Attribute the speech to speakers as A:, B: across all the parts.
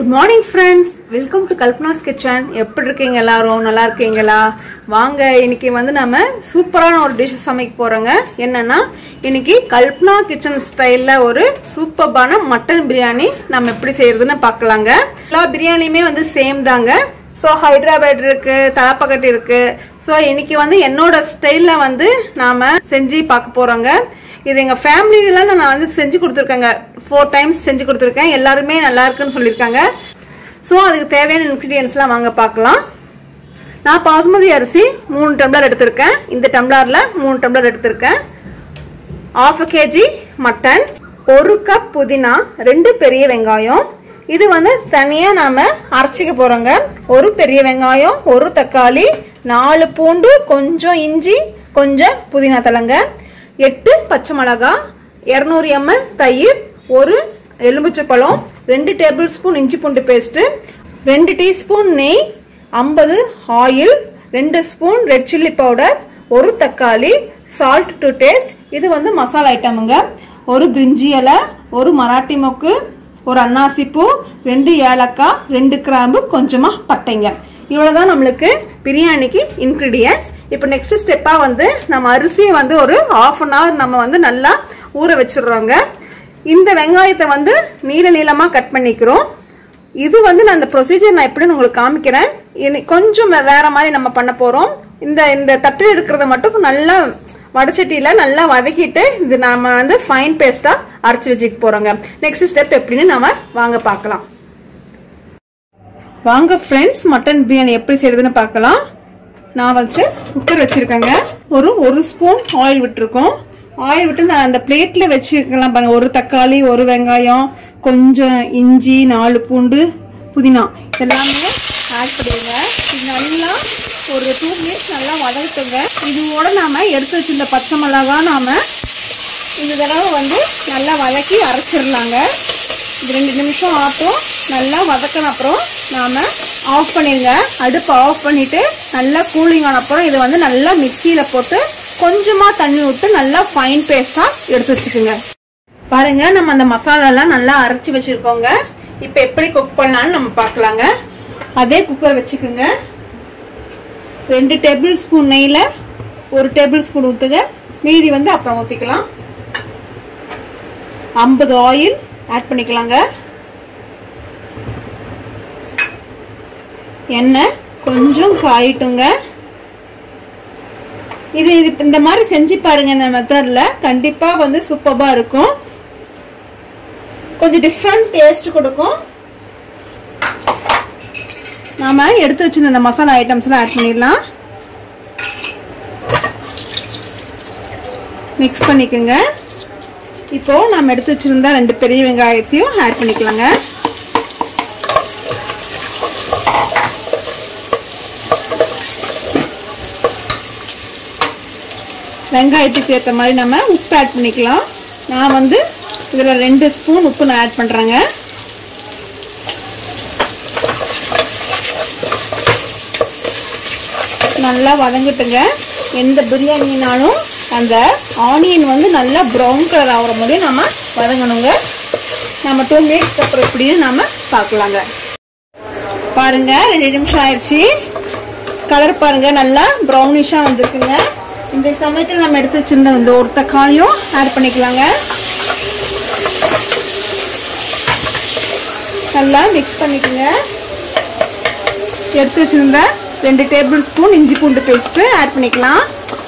A: good morning friends welcome to Kalpana's kitchen எப்படி இருக்கீங்க எல்லாரும் நல்லா இருக்கீங்களா வாங்க இன்னைக்கு வந்து நம்ம சூப்பரான ஒரு டிஷ் சமைக்க போறோங்க என்னன்னா இன்னைக்கு கல்பனா கிச்சன் ஸ்டைல்ல ஒரு சூப்பர்பான மட்டன் பிரியாணி நம்ம எப்படி செய்யறதுன்னு பார்க்கலாங்க எல்லா பிரியாணியுமே வந்து சேம் தாங்க ஸோ ஹைதராபாத் இருக்கு தலப்பக்கட்டு இருக்கு ஸோ இன்னைக்கு வந்து என்னோட ஸ்டைல்ல வந்து நாம செஞ்சு பார்க்க போறோங்க இது எங்க ஃபேமிலிலாம் நான் வந்து செஞ்சு கொடுத்துருக்கேங்க ஃபோர் டைம்ஸ் செஞ்சு கொடுத்துருக்கேன் எல்லாருமே நல்லா இருக்குன்னு சொல்லியிருக்காங்க ஸோ அதுக்கு தேவையான இன்க்ரீடியன்ஸ்லாம் வாங்க பார்க்கலாம் நான் பாசுமதி அரிசி மூணு டம்ளர் எடுத்திருக்கேன் இந்த டம்ளரில் மூணு டம்ளர் எடுத்திருக்கேன் ஆஃப் கேஜி மட்டன் ஒரு கப் புதினா ரெண்டு பெரிய வெங்காயம் இது வந்து தனியாக நாம் அரைச்சிக்க போகிறோங்க ஒரு பெரிய வெங்காயம் ஒரு தக்காளி நாலு பூண்டு கொஞ்சம் இஞ்சி கொஞ்சம் புதினா தலங்க எட்டு பச்சை மிளகா இரநூறு எம்எல் தயிர் ஒரு எலுமிச்சை பழம் ரெண்டு டேபிள் ஸ்பூன் இஞ்சி பூண்டு பேஸ்ட்டு ரெண்டு டீஸ்பூன் நெய் ஐம்பது ஆயில் ரெண்டு ஸ்பூன் ரெட் சில்லி பவுடர் ஒரு தக்காளி சால்ட் டு டேஸ்ட் இது வந்து மசாலா ஐட்டமுங்க ஒரு பிரிஞ்சி இலை ஒரு மராட்டி மொக்கு ஒரு அன்னாசிப்பூ ரெண்டு ஏலக்காய் ரெண்டு கிராம்பு கொஞ்சமாக பட்டைங்க இவ்வளோதான் நம்மளுக்கு பிரியாணிக்கு இன்க்ரீடியன்ட்ஸ் இப்போ நெக்ஸ்ட் ஸ்டெப்பாக வந்து நம்ம அரிசியை வந்து ஒரு ஆஃப் அன் ஹவர் நம்ம வந்து நல்லா ஊற வச்சிடுறோங்க இந்த வெங்காயத்தை வந்து நீள நீளமாக கட் பண்ணிக்கிறோம் இது வந்து நான் இந்த ப்ரொசீஜர் நான் எப்படின்னு உங்களுக்கு காமிக்கிறேன் இனி கொஞ்சம் வேற மாதிரி நம்ம பண்ண போகிறோம் இந்த இந்த தட்டில் இருக்கிறத மட்டும் நல்லா வடச்சட்டியில் நல்லா வதக்கிட்டு இது நம்ம வந்து ஃபைன் பேஸ்ட்டாக அரைச்சி வச்சுக்க போகிறோங்க நெக்ஸ்ட் ஸ்டெப் எப்படின்னு நம்ம வாங்க பார்க்கலாம் வாங்க ஃப்ரெண்ட்ஸ் மட்டன் பிரியாணி எப்படி செய்யறதுன்னு பார்க்கலாம் நான் வச்சு குக்கர் வச்சிருக்கேங்க ஒரு ஒரு ஸ்பூன் ஆயில் விட்டுருக்கோம் ஆயில் விட்டு நான் அந்த பிளேட்ல வச்சிருக்கலாம் பாருங்க ஒரு தக்காளி ஒரு வெங்காயம் கொஞ்சம் இஞ்சி நாலு பூண்டு புதினா எல்லாமே ஆட் பண்ணிடுங்க இது நல்லா ஒரு டூ மினிட்ஸ் நல்லா வதக்கட்டுங்க இதோட நாம எடுத்து வச்சிருந்த பச்சை மிளகா நாம இந்த தடவை வந்து நல்லா வதக்கி அரைச்சிடலாங்க இது ரெண்டு நிமிஷம் ஆட்டும் நல்லா வதக்கின அப்புறம் நாம ஆஃப் பண்ணிடுங்க அடுப்பு ஆஃப் பண்ணிட்டு நல்லா கூலிங் ஆன அப்புறம் இதை வந்து நல்லா மிக்சியில போட்டு கொஞ்சமா தண்ணி விட்டு நல்லா ஃபைன் பேஸ்டா எடுத்து வச்சுக்கோங்க பாருங்க நம்ம அந்த மசாலாலாம் நல்லா அரைச்சி வச்சிருக்கோங்க இப்போ எப்படி குக் பண்ணலாம்னு நம்ம பார்க்கலாங்க அதே குக்கர் வச்சுக்கோங்க ரெண்டு டேபிள் ஸ்பூன் நெய்யில் ஒரு டேபிள் ஸ்பூன் ஊற்றுங்க மீதி வந்து அப்புறம் ஊற்றிக்கலாம் ஐம்பது ஆயில் ஆட் பண்ணிக்கலாங்க எண்ணெய் கொஞ்சம் காயிட்டுங்க இது இது இந்த மாதிரி செஞ்சு பாருங்க இந்த மெத்தட்ல கண்டிப்பா வந்து சூப்பரா இருக்கும் கொஞ்சம் டிஃப்ரெண்ட் டேஸ்ட் கொடுக்கும் நாம எடுத்து வச்சிருந்த இந்த மசாலா ஐட்டம்ஸ் எல்லாம் ஆட் பண்ணிடலாம் மிக்ஸ் பண்ணிக்கோங்க இப்போ நம்ம எடுத்து வச்சிருந்த ரெண்டு பெரிய வெங்காயத்தையும் ஆட் பண்ணிக்கலாங்க வெங்காயத்துக்கு ஏற்ற மாதிரி நம்ம உப்பு ஆட் பண்ணிக்கலாம் நான் வந்து இதில் ரெண்டு ஸ்பூன் உப்பு நான் ஆட் பண்ணுறேங்க நல்லா வதங்கிட்டுங்க எந்த பிரியாணினாலும் அந்த ஆனியன் வந்து நல்லா ப்ரௌன் கலர் ஆகிற முடியும் நம்ம வதங்கணுங்க நம்ம டூ மினிட்ஸ்க்கு அப்புறம் எப்படின்னு நம்ம பார்க்கலாங்க பாருங்க ரெண்டு நிமிஷம் ஆயிடுச்சு கலர் பாருங்க நல்லா ப்ரௌனிஷாக வந்திருக்குங்க இந்த சமயத்தில் நம்ம எடுத்து வச்சிருந்த இந்த ஒரு தக்காளியும் ஆட் பண்ணிக்கலாங்க நல்லா மிக்ஸ் பண்ணிக்கோங்க எடுத்து வச்சிருந்த ரெண்டு டேபிள் ஸ்பூன் இஞ்சி பூண்டு பேஸ்ட்டு ஆட் பண்ணிக்கலாம்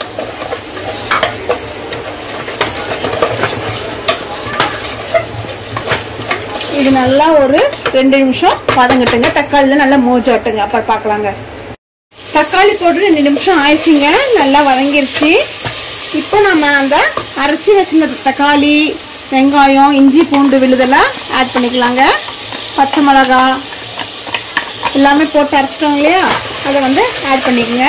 A: இது நல்லா ஒரு ரெண்டு நிமிஷம் வதங்கட்டுங்க தக்காளியில் நல்லா மோஜாட்டுங்க அப்புறம் பார்க்கலாங்க தக்காளி போட்டு ரெண்டு நிமிஷம் ஆயிடுச்சுங்க நல்லா வதங்கிருச்சு இப்போ நம்ம அந்த அரைச்சி வச்சிருந்த தக்காளி வெங்காயம் இஞ்சி பூண்டு விழுதெல்லாம் ஆட் பண்ணிக்கலாங்க பச்சை மிளகா எல்லாமே போட்டு அரைச்சிட்டோம் இல்லையா அதை வந்து ஆட் பண்ணிக்கோங்க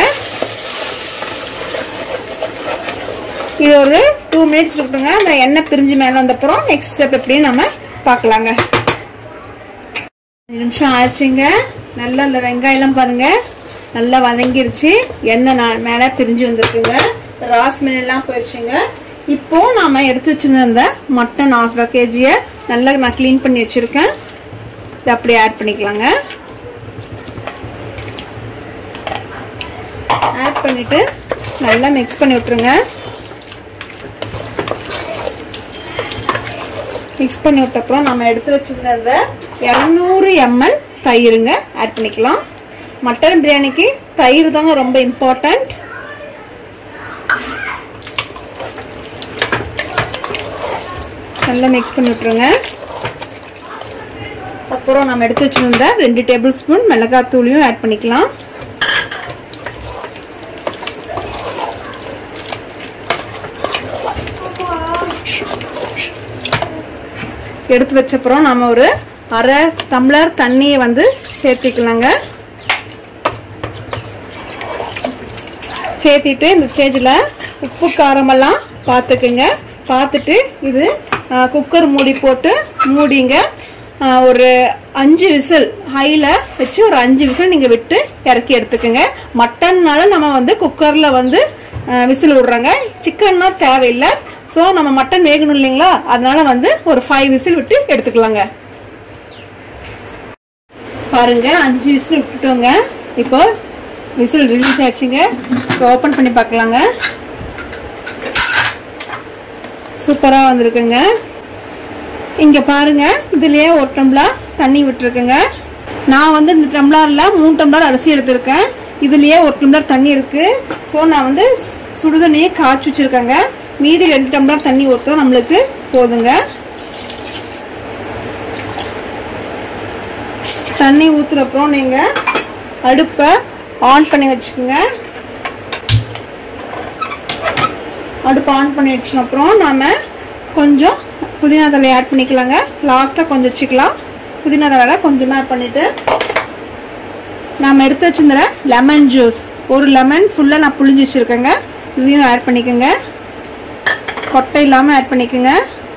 A: இது ஒரு டூ மினிட்ஸ் இருக்கட்டுங்க அந்த எண்ணெய் பிரிஞ்சு மேலே வந்தப்புறம் நெக்ஸ்ட் ஸ்டெப் எப்படின்னு நம்ம பார்க்கலாங்க அஞ்சு நிமிஷம் ஆயிடுச்சுங்க நல்லா அந்த வெங்காயம்லாம் பாருங்க நல்லா வதங்கிருச்சு எண்ணெய் நான் மேலே பிரிஞ்சு வந்திருக்குங்க ராஸ்மின் எல்லாம் போயிடுச்சுங்க இப்போ நாம எடுத்து வச்சிருந்த அந்த மட்டன் ஆஃப் கேஜியை நல்லா நான் க்ளீன் பண்ணி வச்சிருக்கேன் இதை அப்படியே ஆட் பண்ணிக்கலாங்க ஆட் பண்ணிட்டு நல்லா மிக்ஸ் பண்ணி விட்டுருங்க மிக்ஸ் பண்ணி விட்டப்புறம் நம்ம எடுத்து வச்சிருந்த இந்த இரநூறு எம்எல் தயிருங்க ஆட் பண்ணிக்கலாம் மட்டன் பிரியாணிக்கு தயிர் தாங்க ரொம்ப இம்பார்ட்டண்ட் நல்லா மிக்ஸ் பண்ணி விட்டுருங்க அப்புறம் நம்ம எடுத்து வச்சிருந்த ரெண்டு டேபிள் ஸ்பூன் மிளகாத்தூளையும் ஆட் பண்ணிக்கலாம் எடுத்து வச்சப்புறம் நம்ம ஒரு அரை டம்ளர் தண்ணியை வந்து சேர்த்திக்கலாங்க சேர்த்திட்டு இந்த ஸ்டேஜில் உப்பு காரமெல்லாம் பார்த்துக்குங்க பார்த்துட்டு இது குக்கர் மூடி போட்டு மூடிங்க ஆ, ஒரு அஞ்சு விசில் ஹையில் வச்சு ஒரு அஞ்சு விசில் நீங்கள் விட்டு இறக்கி எடுத்துக்கோங்க மட்டன்னால நம்ம வந்து குக்கரில் வந்து விசில் விடுறாங்க சிக்கன்னா தேவையில்லை ஸோ நம்ம மட்டன் வேகணும் இல்லைங்களா அதனால வந்து ஒரு ஃபைவ் விசில் விட்டு எடுத்துக்கலாங்க பாருங்க அஞ்சு விசில் விட்டுட்டோங்க இப்போ விசில் ரிலீஸ் ஆயிடுச்சுங்க இப்போ ஓப்பன் பண்ணி பார்க்கலாங்க சூப்பராக வந்திருக்குங்க இங்க பாருங்க இதுலயே ஒரு டம்ளர் தண்ணி விட்டுருக்குங்க நான் வந்து இந்த டம்ளர்ல மூணு டம்ளர் அரிசி எடுத்திருக்கேன் இதுலயே ஒரு டம்ளர் தண்ணி இருக்கு ஸோ நான் வந்து சு- சுடுதண்ணியே காய்ச்சி வச்சிருக்கேங்க மீதி ரெண்டு டம்ளர் தண்ணி ஊற்றோம் நம்மளுக்கு போதுங்க தண்ணி ஊத்துறப்புறம் நீங்க அடுப்பை ஆன் பண்ணி வச்சுக்கோங்க அடுப்பு ஆன் பண்ணி வச்ச அப்புறம் நாம கொஞ்சம் புதினா தலை ஆட் பண்ணிக்கலாங்க லாஸ்ட்டாக கொஞ்சம் வச்சுக்கலாம் புதினா தலை கொஞ்சமாக ஆட் பண்ணிட்டு நாம் எடுத்து வச்சிருந்த லெமன் ஜூஸ் ஒரு லெமன் ஃபுல்லாக நான் புளிஞ்சு வச்சுருக்கேங்க இதையும் ஆட் பண்ணிக்கோங்க கொட்டை இல்லாமல் ஆட் பண்ணிக்கோங்க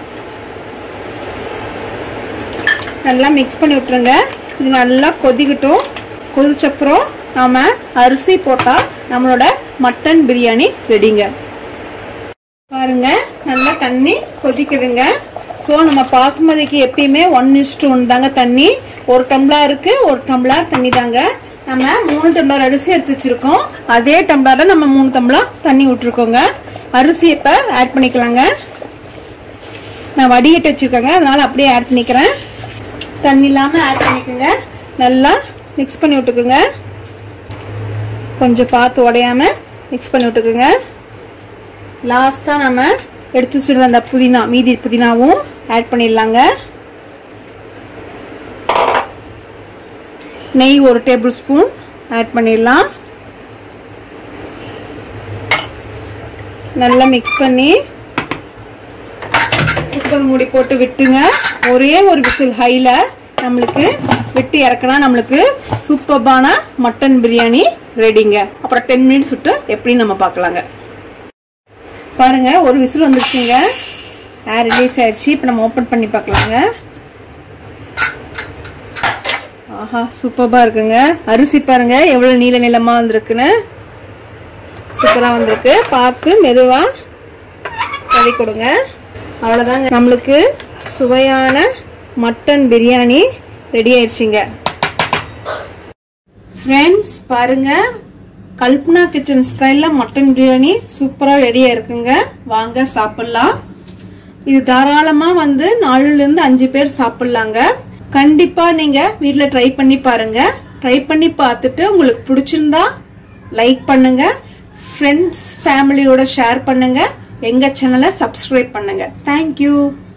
A: நல்லா மிக்ஸ் பண்ணி விட்டுருங்க இது நல்லா கொதிக்கட்டும் கொதிச்சப்புறம் நாம அரிசி போட்டால் நம்மளோட மட்டன் பிரியாணி ரெடிங்க பாருங்க நல்லா தண்ணி கொதிக்குதுங்க ஸோ நம்ம பாசுமதிக்கு எப்பயுமே ஒன் இஸ்டு ஒன் தாங்க தண்ணி ஒரு டம்ளருக்கு ஒரு டம்ளர் தண்ணி தாங்க நம்ம மூணு டம்ளர் அரிசி எடுத்து வச்சிருக்கோம் அதே டம்ளர்ல நம்ம மூணு டம்ளர் தண்ணி விட்டுருக்கோங்க அரிசி இப்போ ஆட் பண்ணிக்கலாங்க நான் வடிகட்டி வச்சிருக்கேங்க அதனால அப்படியே ஆட் பண்ணிக்கிறேன் தண்ணி இல்லாமல் ஆட் பண்ணிக்கோங்க நல்லா மிக்ஸ் பண்ணி விட்டுக்குங்க கொஞ்சம் பார்த்து உடையாம மிக்ஸ் பண்ணி விட்டுக்குங்க லாஸ்ட்டாக நம்ம எடுத்து வச்சிருந்த அந்த புதினா மீதி புதினாவும் ஆட் பண்ணிடலாங்க நெய் ஒரு டேபிள் ஸ்பூன் ஆட் பண்ணிடலாம் நல்லா மிக்ஸ் பண்ணி குக்கர் மூடி போட்டு விட்டுங்க ஒரே ஒரு விசில் ஹைல நம்மளுக்கு விட்டு இறக்குனா நம்மளுக்கு சூப்பர்பான மட்டன் பிரியாணி ரெடிங்க அப்புறம் டென் மினிட்ஸ் விட்டு எப்படி நம்ம பார்க்கலாங்க பாருங்க ஒரு விசில் வந்துருச்சுங்க ஏர் ரிலீஸ் ஆயிடுச்சு இப்போ நம்ம ஓப்பன் பண்ணி பார்க்கலாங்க ஆஹா சூப்பர்பா இருக்குங்க அரிசி பாருங்க எவ்வளவு நீல நிலமா வந்திருக்குன்னு சூப்பரா வந்திருக்கு பார்த்து மெதுவா கறி கொடுங்க அவ்வளோதாங்க நம்மளுக்கு சுவையான மட்டன் பிரியாணி ரெடி ஆயிடுச்சுங்க ஃப்ரெண்ட்ஸ் பாருங்க கல்பனா கிச்சன் ஸ்டைலில் மட்டன் பிரியாணி சூப்பராக ரெடியாக இருக்குங்க வாங்க சாப்பிட்லாம் இது தாராளமாக வந்து நாலுலேருந்து அஞ்சு பேர் சாப்பிட்லாங்க கண்டிப்பாக நீங்கள் வீட்டில் ட்ரை பண்ணி பாருங்க ட்ரை பண்ணி பார்த்துட்டு உங்களுக்கு பிடிச்சிருந்தா லைக் பண்ணுங்க ஃப்ரெண்ட்ஸ் ஃபேமிலியோட ஷேர் பண்ணுங்க எங்கள் சேனலை சப்ஸ்கிரைப் பண்ணுங்க தேங்க்யூ